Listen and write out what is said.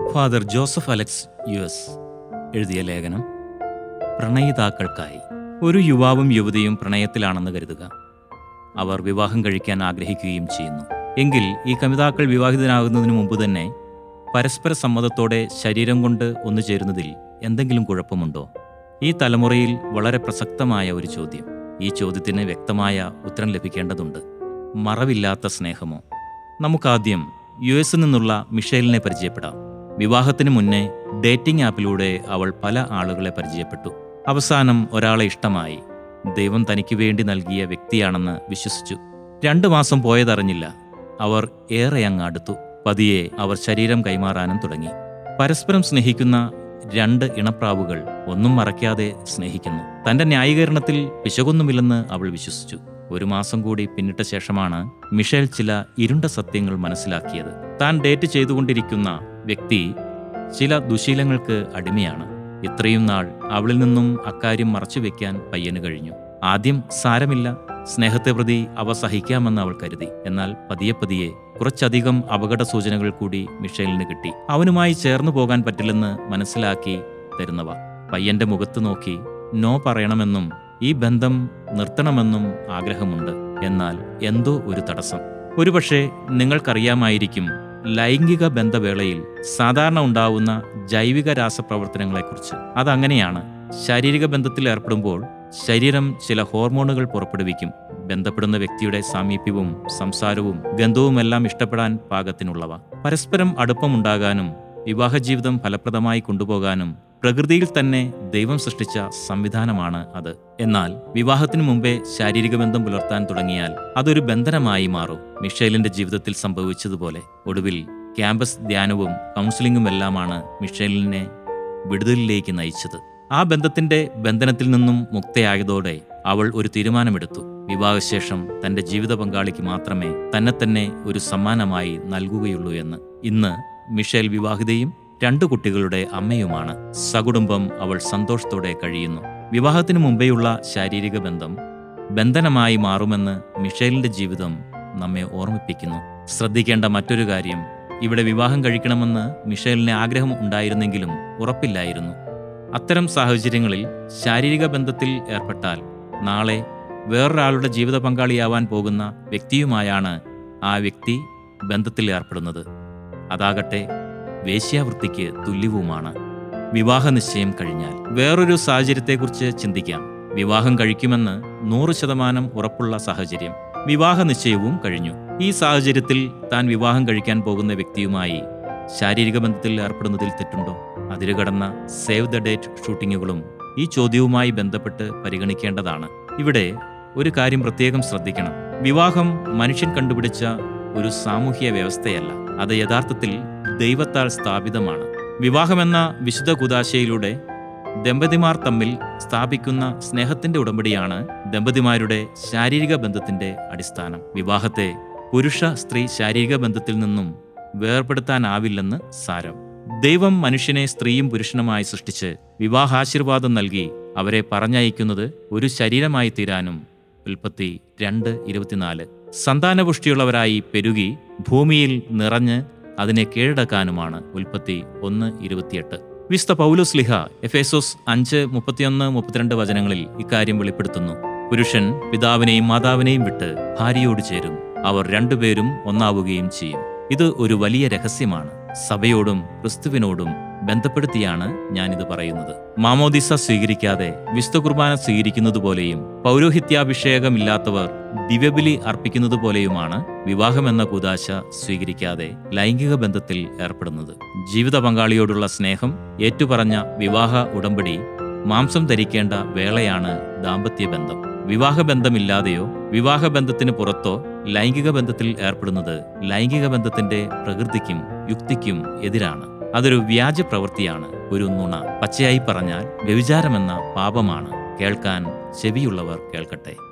father Joseph Alex U S എഴുതിയ ലേഖനം പ്രണയിതാക്കൾക്കായി ഒരു യുവാവും യുവതിയും പ്രണയത്തിലാണെന്ന് കരുതുക അവർ വിവാഹം കഴിക്കാൻ ആഗ്രഹിക്കുകയും ചെയ്യുന്നു എങ്കിൽ ഈ കമിതാക്കൾ വിവാഹിതനാകുന്നതിന് മുമ്പ് തന്നെ പരസ്പര സമ്മതത്തോടെ ശരീരം കൊണ്ട് ഒന്നു ചേരുന്നതിൽ എന്തെങ്കിലും കുഴപ്പമുണ്ടോ ഈ തലമുറയിൽ വളരെ പ്രസക്തമായ ഒരു ചോദ്യം ഈ ചോദ്യത്തിന് വ്യക്തമായ ഉത്തരം ലഭിക്കേണ്ടതുണ്ട് മറവില്ലാത്ത സ്നേഹമോ നമുക്കാദ്യം യു എസിൽ നിന്നുള്ള മിഷേലിനെ പരിചയപ്പെടാം വിവാഹത്തിന് മുന്നേ ഡേറ്റിംഗ് ആപ്പിലൂടെ അവൾ പല ആളുകളെ പരിചയപ്പെട്ടു അവസാനം ഒരാളെ ഇഷ്ടമായി ദൈവം തനിക്ക് വേണ്ടി നൽകിയ വ്യക്തിയാണെന്ന് വിശ്വസിച്ചു രണ്ടു മാസം പോയതറിഞ്ഞില്ല അവർ ഏറെ അങ്ങ് അടുത്തു പതിയെ അവർ ശരീരം കൈമാറാനും തുടങ്ങി പരസ്പരം സ്നേഹിക്കുന്ന രണ്ട് ഇണപ്രാവുകൾ ഒന്നും മറയ്ക്കാതെ സ്നേഹിക്കുന്നു തന്റെ ന്യായീകരണത്തിൽ പിശകൊന്നുമില്ലെന്ന് അവൾ വിശ്വസിച്ചു ഒരു മാസം കൂടി പിന്നിട്ട ശേഷമാണ് മിഷേൽ ചില ഇരുണ്ട സത്യങ്ങൾ മനസ്സിലാക്കിയത് താൻ ഡേറ്റ് ചെയ്തുകൊണ്ടിരിക്കുന്ന വ്യക്തി ചില ദുശീലങ്ങൾക്ക് അടിമയാണ് ഇത്രയും നാൾ അവളിൽ നിന്നും അക്കാര്യം മറച്ചുവെക്കാൻ പയ്യന് കഴിഞ്ഞു ആദ്യം സാരമില്ല സ്നേഹത്തെ പ്രതി അവ സഹിക്കാമെന്ന് അവൾ കരുതി എന്നാൽ പതിയെ പതിയെ കുറച്ചധികം അപകട സൂചനകൾ കൂടി മിഷേലിന് കിട്ടി അവനുമായി ചേർന്നു പോകാൻ പറ്റില്ലെന്ന് മനസ്സിലാക്കി തരുന്നവ പയ്യന്റെ മുഖത്ത് നോക്കി നോ പറയണമെന്നും ഈ ബന്ധം നിർത്തണമെന്നും ആഗ്രഹമുണ്ട് എന്നാൽ എന്തോ ഒരു തടസ്സം ഒരുപക്ഷെ നിങ്ങൾക്കറിയാമായിരിക്കും ലൈംഗിക ബന്ധവേളയിൽ സാധാരണ ഉണ്ടാവുന്ന ജൈവിക രാസപ്രവർത്തനങ്ങളെക്കുറിച്ച് അതങ്ങനെയാണ് ശാരീരിക ബന്ധത്തിൽ ഏർപ്പെടുമ്പോൾ ശരീരം ചില ഹോർമോണുകൾ പുറപ്പെടുവിക്കും ബന്ധപ്പെടുന്ന വ്യക്തിയുടെ സാമീപ്യവും സംസാരവും ഗന്ധവുമെല്ലാം ഇഷ്ടപ്പെടാൻ പാകത്തിനുള്ളവ പരസ്പരം അടുപ്പമുണ്ടാകാനും വിവാഹജീവിതം ഫലപ്രദമായി കൊണ്ടുപോകാനും പ്രകൃതിയിൽ തന്നെ ദൈവം സൃഷ്ടിച്ച സംവിധാനമാണ് അത് എന്നാൽ വിവാഹത്തിനു മുമ്പേ ശാരീരിക ബന്ധം പുലർത്താൻ തുടങ്ങിയാൽ അതൊരു ബന്ധനമായി മാറും മിഷേലിന്റെ ജീവിതത്തിൽ സംഭവിച്ചതുപോലെ ഒടുവിൽ ക്യാമ്പസ് ധ്യാനവും കൗൺസിലിംഗും എല്ലാമാണ് മിഷേലിനെ വിടുതലിലേക്ക് നയിച്ചത് ആ ബന്ധത്തിന്റെ ബന്ധനത്തിൽ നിന്നും മുക്തയായതോടെ അവൾ ഒരു തീരുമാനമെടുത്തു വിവാഹശേഷം തന്റെ ജീവിത പങ്കാളിക്ക് മാത്രമേ തന്നെ തന്നെ ഒരു സമ്മാനമായി നൽകുകയുള്ളൂ എന്ന് ഇന്ന് മിഷേൽ വിവാഹിതയും രണ്ടു കുട്ടികളുടെ അമ്മയുമാണ് സകുടുംബം അവൾ സന്തോഷത്തോടെ കഴിയുന്നു വിവാഹത്തിനു മുമ്പേയുള്ള ശാരീരിക ബന്ധം ബന്ധനമായി മാറുമെന്ന് മിഷേലിന്റെ ജീവിതം നമ്മെ ഓർമ്മിപ്പിക്കുന്നു ശ്രദ്ധിക്കേണ്ട മറ്റൊരു കാര്യം ഇവിടെ വിവാഹം കഴിക്കണമെന്ന് മിഷേലിന് ആഗ്രഹം ഉണ്ടായിരുന്നെങ്കിലും ഉറപ്പില്ലായിരുന്നു അത്തരം സാഹചര്യങ്ങളിൽ ശാരീരിക ബന്ധത്തിൽ ഏർപ്പെട്ടാൽ നാളെ വേറൊരാളുടെ ജീവിത പങ്കാളിയാവാൻ പോകുന്ന വ്യക്തിയുമായാണ് ആ വ്യക്തി ബന്ധത്തിൽ ഏർപ്പെടുന്നത് അതാകട്ടെ വേശ്യാവൃത്തിക്ക് തുല്യവുമാണ് വിവാഹ നിശ്ചയം കഴിഞ്ഞാൽ വേറൊരു സാഹചര്യത്തെക്കുറിച്ച് ചിന്തിക്കാം വിവാഹം കഴിക്കുമെന്ന് നൂറ് ശതമാനം ഉറപ്പുള്ള സാഹചര്യം വിവാഹ നിശ്ചയവും കഴിഞ്ഞു ഈ സാഹചര്യത്തിൽ താൻ വിവാഹം കഴിക്കാൻ പോകുന്ന വ്യക്തിയുമായി ശാരീരിക ബന്ധത്തിൽ ഏർപ്പെടുന്നതിൽ തെറ്റുണ്ടോ അതിരുകടന്ന സേവ് ദ ഡേറ്റ് ഷൂട്ടിങ്ങുകളും ഈ ചോദ്യവുമായി ബന്ധപ്പെട്ട് പരിഗണിക്കേണ്ടതാണ് ഇവിടെ ഒരു കാര്യം പ്രത്യേകം ശ്രദ്ധിക്കണം വിവാഹം മനുഷ്യൻ കണ്ടുപിടിച്ച ഒരു സാമൂഹ്യ വ്യവസ്ഥയല്ല അത് യഥാർത്ഥത്തിൽ ദൈവത്താൽ സ്ഥാപിതമാണ് വിവാഹമെന്ന വിശുദ്ധ കുദാശയിലൂടെ ദമ്പതിമാർ തമ്മിൽ സ്ഥാപിക്കുന്ന സ്നേഹത്തിന്റെ ഉടമ്പടിയാണ് ദമ്പതിമാരുടെ ശാരീരിക ബന്ധത്തിന്റെ അടിസ്ഥാനം വിവാഹത്തെ പുരുഷ സ്ത്രീ ശാരീരിക ബന്ധത്തിൽ നിന്നും വേർപെടുത്താനാവില്ലെന്ന് സാരം ദൈവം മനുഷ്യനെ സ്ത്രീയും പുരുഷനുമായി സൃഷ്ടിച്ച് വിവാഹാശീർവാദം നൽകി അവരെ പറഞ്ഞയക്കുന്നത് ഒരു ശരീരമായി തീരാനും ഉൽപ്പത്തി രണ്ട് ഇരുപത്തിനാല് സന്താനപുഷ്ടിയുള്ളവരായി പെരുകി ഭൂമിയിൽ നിറഞ്ഞ് അതിനെ കീഴടക്കാനുമാണ് ഉൽപ്പത്തി ഒന്ന് ഇരുപത്തിയെട്ട് വിസ്ത പൗലോസ്ലിഹ എഫേസോസ് അഞ്ച് മുപ്പത്തിയൊന്ന് മുപ്പത്തിരണ്ട് വചനങ്ങളിൽ ഇക്കാര്യം വെളിപ്പെടുത്തുന്നു പുരുഷൻ പിതാവിനെയും മാതാവിനെയും വിട്ട് ഭാര്യയോട് ചേരും അവർ രണ്ടുപേരും ഒന്നാവുകയും ചെയ്യും ഇത് ഒരു വലിയ രഹസ്യമാണ് സഭയോടും ക്രിസ്തുവിനോടും ബന്ധപ്പെടുത്തിയാണ് ഞാനിത് പറയുന്നത് മാമോദിസ സ്വീകരിക്കാതെ വിശുദ്ധ കുർബാന സ്വീകരിക്കുന്നത് പോലെയും പൗരോഹിത്യാഭിഷേകമില്ലാത്തവർ ദിവ്യബലി അർപ്പിക്കുന്നത് പോലെയുമാണ് വിവാഹമെന്ന കുദാശ സ്വീകരിക്കാതെ ലൈംഗിക ബന്ധത്തിൽ ഏർപ്പെടുന്നത് ജീവിത പങ്കാളിയോടുള്ള സ്നേഹം ഏറ്റുപറഞ്ഞ വിവാഹ ഉടമ്പടി മാംസം ധരിക്കേണ്ട വേളയാണ് ദാമ്പത്യ ബന്ധം വിവാഹബന്ധമില്ലാതെയോ വിവാഹബന്ധത്തിന് പുറത്തോ ലൈംഗിക ബന്ധത്തിൽ ഏർപ്പെടുന്നത് ലൈംഗിക ബന്ധത്തിന്റെ പ്രകൃതിക്കും യുക്തിക്കും എതിരാണ് അതൊരു വ്യാജ പ്രവൃത്തിയാണ് ഒരു നുണ പച്ചയായി പറഞ്ഞാൽ വ്യഭിചാരമെന്ന പാപമാണ് കേൾക്കാൻ ചെവിയുള്ളവർ കേൾക്കട്ടെ